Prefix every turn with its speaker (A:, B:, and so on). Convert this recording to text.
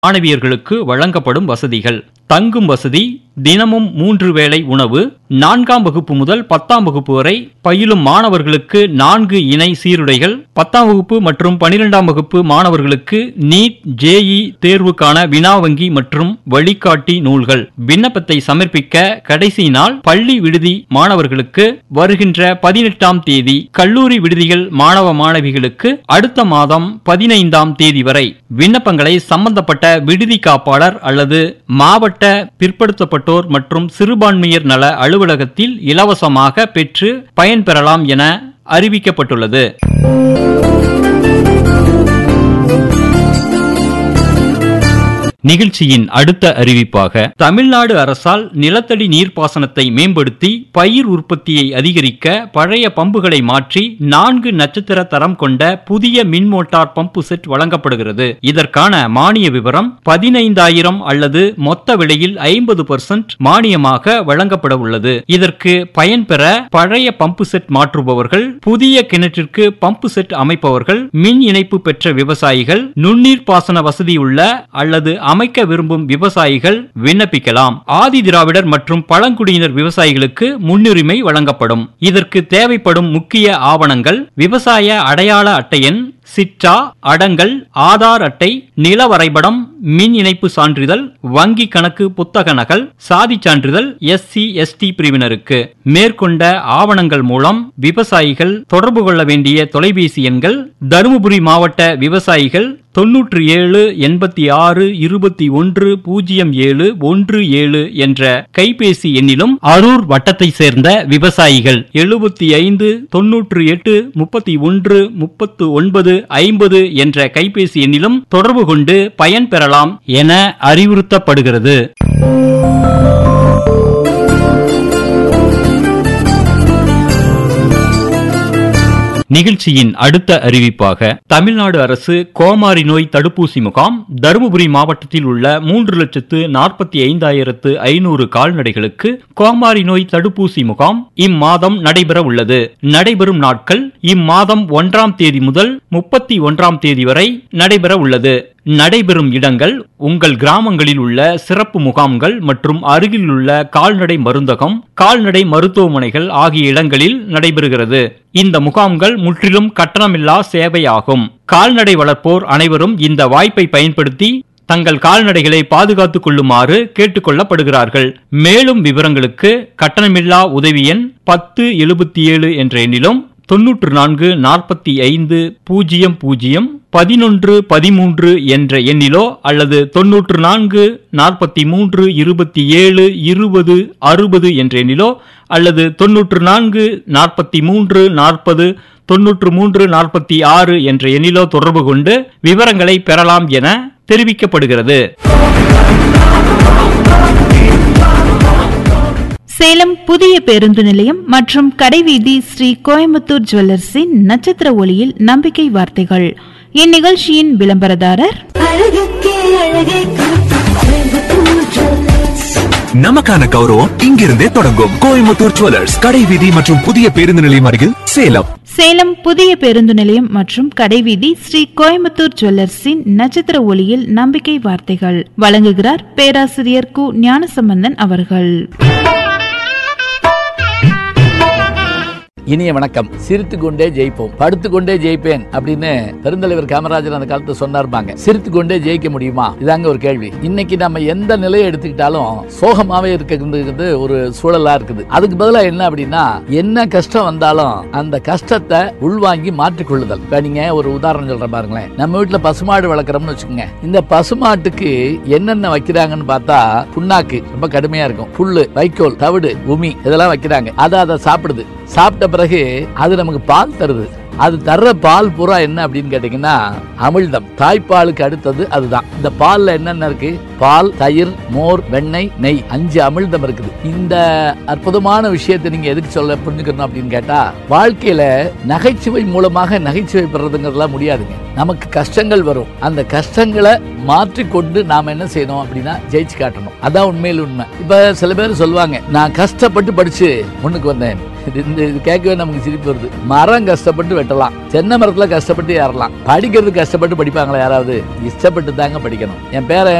A: மாணவியர்களுக்கு வழங்கப்படும் வசதிகள் தங்கும் வசதி தினமும் மூன்று வேளை உணவு நான்காம் வகுப்பு முதல் பத்தாம் வகுப்பு வரை பயிலும் மாணவர்களுக்கு நான்கு இணை சீருடைகள் பத்தாம் வகுப்பு மற்றும் பனிரெண்டாம் வகுப்பு மாணவர்களுக்கு நீட் ஜேஇ தேர்வுக்கான வினா வங்கி மற்றும் வழிகாட்டி நூல்கள் விண்ணப்பத்தை சமர்ப்பிக்க கடைசி நாள் பள்ளி விடுதி மாணவர்களுக்கு வருகின்ற பதினெட்டாம் தேதி கல்லூரி விடுதிகள் மாணவ மாணவிகளுக்கு அடுத்த மாதம் பதினைந்தாம் தேதி வரை விண்ணப்பங்களை சம்பந்தப்பட்ட விடுதி காப்பாளர் அல்லது மாவட்ட பிற்படுத்தப்பட்டோர் மற்றும் சிறுபான்மையர் நல அலுவலகத்தில் இலவசமாக பெற்று பயன்பெறலாம் என அறிவிக்கப்பட்டுள்ளது நிகழ்ச்சியின் அடுத்த அறிவிப்பாக தமிழ்நாடு அரசால் நிலத்தடி நீர்ப்பாசனத்தை மேம்படுத்தி பயிர் உற்பத்தியை அதிகரிக்க பழைய பம்புகளை மாற்றி நான்கு நட்சத்திர தரம் கொண்ட புதிய மின் மோட்டார் பம்பு செட் வழங்கப்படுகிறது இதற்கான மானிய விவரம் பதினைந்தாயிரம் அல்லது மொத்த விலையில் ஐம்பது பர்சன்ட் மானியமாக வழங்கப்பட உள்ளது இதற்கு பயன்பெற பழைய பம்பு செட் மாற்றுபவர்கள் புதிய கிணற்றிற்கு பம்பு செட் அமைப்பவர்கள் மின் இணைப்பு பெற்ற விவசாயிகள் நுண்ணீர் பாசன வசதியுள்ள அல்லது அமைக்க விரும்பும் விவசாயிகள் விண்ணப்பிக்கலாம் ஆதி திராவிடர் மற்றும் பழங்குடியினர் விவசாயிகளுக்கு முன்னுரிமை வழங்கப்படும் இதற்கு தேவைப்படும் முக்கிய ஆவணங்கள் விவசாய அடையாள அட்டை எண் சிற்றா அடங்கல் ஆதார் அட்டை நில வரைபடம் மின் இணைப்பு சான்றிதழ் வங்கி கணக்கு புத்தக நகல் சாதி சான்றிதழ் எஸ்சி எஸ்டி பிரிவினருக்கு மேற்கொண்ட ஆவணங்கள் மூலம் விவசாயிகள் தொடர்பு கொள்ள வேண்டிய தொலைபேசி எண்கள் தருமபுரி மாவட்ட விவசாயிகள் தொன்னூற்று ஏழு எண்பத்தி ஆறு இருபத்தி ஒன்று பூஜ்ஜியம் ஏழு ஒன்று ஏழு என்ற கைபேசி எண்ணிலும் அரூர் வட்டத்தை சேர்ந்த விவசாயிகள் எழுபத்தி ஐந்து தொன்னூற்று எட்டு முப்பத்தி ஒன்று முப்பத்து ஒன்பது ஐம்பது என்ற கைபேசி எண்ணிலும் தொடர்பு கொண்டு பயன்பெறலாம் என அறிவுறுத்தப்படுகிறது நிகழ்ச்சியின் அடுத்த அறிவிப்பாக தமிழ்நாடு அரசு கோமாரி நோய் தடுப்பூசி முகாம் தருமபுரி மாவட்டத்தில் உள்ள மூன்று லட்சத்து நாற்பத்தி ஐந்தாயிரத்து ஐநூறு கால்நடைகளுக்கு கோமாரி நோய் தடுப்பூசி முகாம் இம்மாதம் நடைபெற உள்ளது நடைபெறும் நாட்கள் இம்மாதம் ஒன்றாம் தேதி முதல் முப்பத்தி ஒன்றாம் தேதி வரை நடைபெற உள்ளது நடைபெறும் இடங்கள் உங்கள் கிராமங்களில் உள்ள சிறப்பு முகாம்கள் மற்றும் அருகில் உள்ள கால்நடை மருந்தகம் கால்நடை மருத்துவமனைகள் ஆகிய இடங்களில் நடைபெறுகிறது இந்த முகாம்கள் முற்றிலும் கட்டணமில்லா சேவையாகும் கால்நடை வளர்ப்போர் அனைவரும் இந்த வாய்ப்பை பயன்படுத்தி தங்கள் கால்நடைகளை பாதுகாத்துக் கொள்ளுமாறு கேட்டுக்கொள்ளப்படுகிறார்கள் மேலும் விவரங்களுக்கு கட்டணமில்லா உதவி எண் பத்து எழுபத்தி ஏழு என்ற எண்ணிலும் தொன்னூற்று நான்கு நாற்பத்தி ஐந்து பூஜ்ஜியம் பூஜ்ஜியம் பதினொன்று பதிமூன்று என்ற எண்ணிலோ அல்லது தொன்னூற்று நான்கு நாற்பத்தி மூன்று இருபத்தி ஏழு இருபது அறுபது என்ற எண்ணிலோ அல்லது தொன்னூற்று நான்கு நாற்பத்தி மூன்று நாற்பது தொன்னூற்று மூன்று நாற்பத்தி ஆறு என்ற எண்ணிலோ தொடர்பு கொண்டு விவரங்களை பெறலாம் என தெரிவிக்கப்படுகிறது
B: சேலம் புதிய பேருந்து நிலையம் மற்றும் கடைவீதி ஸ்ரீ கோயம்புத்தூர் ஜுவல்லர்ஸின் நட்சத்திர ஒளியில் நம்பிக்கை வார்த்தைகள் இந்நிகழ்ச்சியின் விளம்பரதாரர்
C: அழகுக்கே அழகை கோயம்புத்தூர் ஜுவல்லர்ஸ்
D: நமக்கான கௌரவம் இங்கிருந்தே தொடங்கும் கோயம்புத்தூர் ஜுவல்லர்ஸ் கடை வீதி மற்றும் புதிய பேருந்து நிலையம் அருகில் சேலம்
B: சேலம் புதிய பேருந்து நிலையம் மற்றும் கடைவீதி ஸ்ரீ கோயம்புத்தூர் ஜுவல்லர்ஸின் நட்சத்திர ஒளியில் நம்பிக்கை வார்த்தைகள் வழங்குகிறார் பேராசிரியர் கு ஞானசம்பந்தன் அவர்கள்
E: இனிய வணக்கம் சிரித்து கொண்டே ஜெயிப்போம் படுத்து கொண்டே ஜெயிப்பேன் அப்படின்னு பெருந்தலைவர் காமராஜர் அந்த காலத்துல சொன்னார்பாங்க சிரித்து கொண்டே ஜெயிக்க முடியுமா இதாங்க ஒரு கேள்வி இன்னைக்கு நம்ம எந்த நிலையை எடுத்துக்கிட்டாலும் சோகமாவே இருக்கிறது ஒரு சூழலா இருக்குது அதுக்கு பதிலா என்ன அப்படின்னா என்ன கஷ்டம் வந்தாலும் அந்த கஷ்டத்தை உள்வாங்கி மாற்றிக்கொள்ளுதல் இப்ப நீங்க ஒரு உதாரணம் சொல்றேன் பாருங்களேன் நம்ம வீட்டுல பசுமாடு வளர்க்குறோம்னு வச்சுக்கோங்க இந்த பசுமாட்டுக்கு என்னென்ன வைக்கிறாங்கன்னு பார்த்தா புண்ணாக்கு ரொம்ப கடுமையா இருக்கும் புல்லு வைக்கோல் தவிடு உமி இதெல்லாம் வைக்கிறாங்க அதை அதை சாப்பிடுது சாப்பிட்ட பிறகு அது நமக்கு பால் தருது அது தர்ற பால் பூரா என்ன அப்படின்னு கேட்டீங்கன்னா அமிழ்தம் தாய்ப்பாலுக்கு அடுத்தது அதுதான் இந்த பால்ல என்னென்ன இருக்கு பால் தயிர் மோர் வெண்ணெய் நெய் அஞ்சு அமிழ்தம் இருக்குது இந்த அற்புதமான விஷயத்தை நீங்க எதுக்கு சொல்ல புரிஞ்சுக்கணும் அப்படின்னு கேட்டா வாழ்க்கையில நகைச்சுவை மூலமாக நகைச்சுவை பெறதுங்கிறதுலாம் முடியாதுங்க நமக்கு கஷ்டங்கள் வரும் அந்த கஷ்டங்களை மாற்றிக்கொண்டு நாம என்ன செய்யணும் அப்படின்னா ஜெயிச்சு காட்டணும் அதான் உண்மையில் உண்மை இப்ப சில பேர் சொல்லுவாங்க நான் கஷ்டப்பட்டு படிச்சு முன்னுக்கு வந்தேன் இது இந்த இது கேட்கவே நமக்கு சிரிப்பு வருது மரம் கஷ்டப்பட்டு வெட்டலாம் தென்னை மரத்துல கஷ்டப்பட்டு ஏறலாம் படிக்கிறது கஷ்டப்பட்டு படிப்பாங்களா யாராவது இஷ்டப்பட்டு தாங்க படிக்கணும் என் பேரை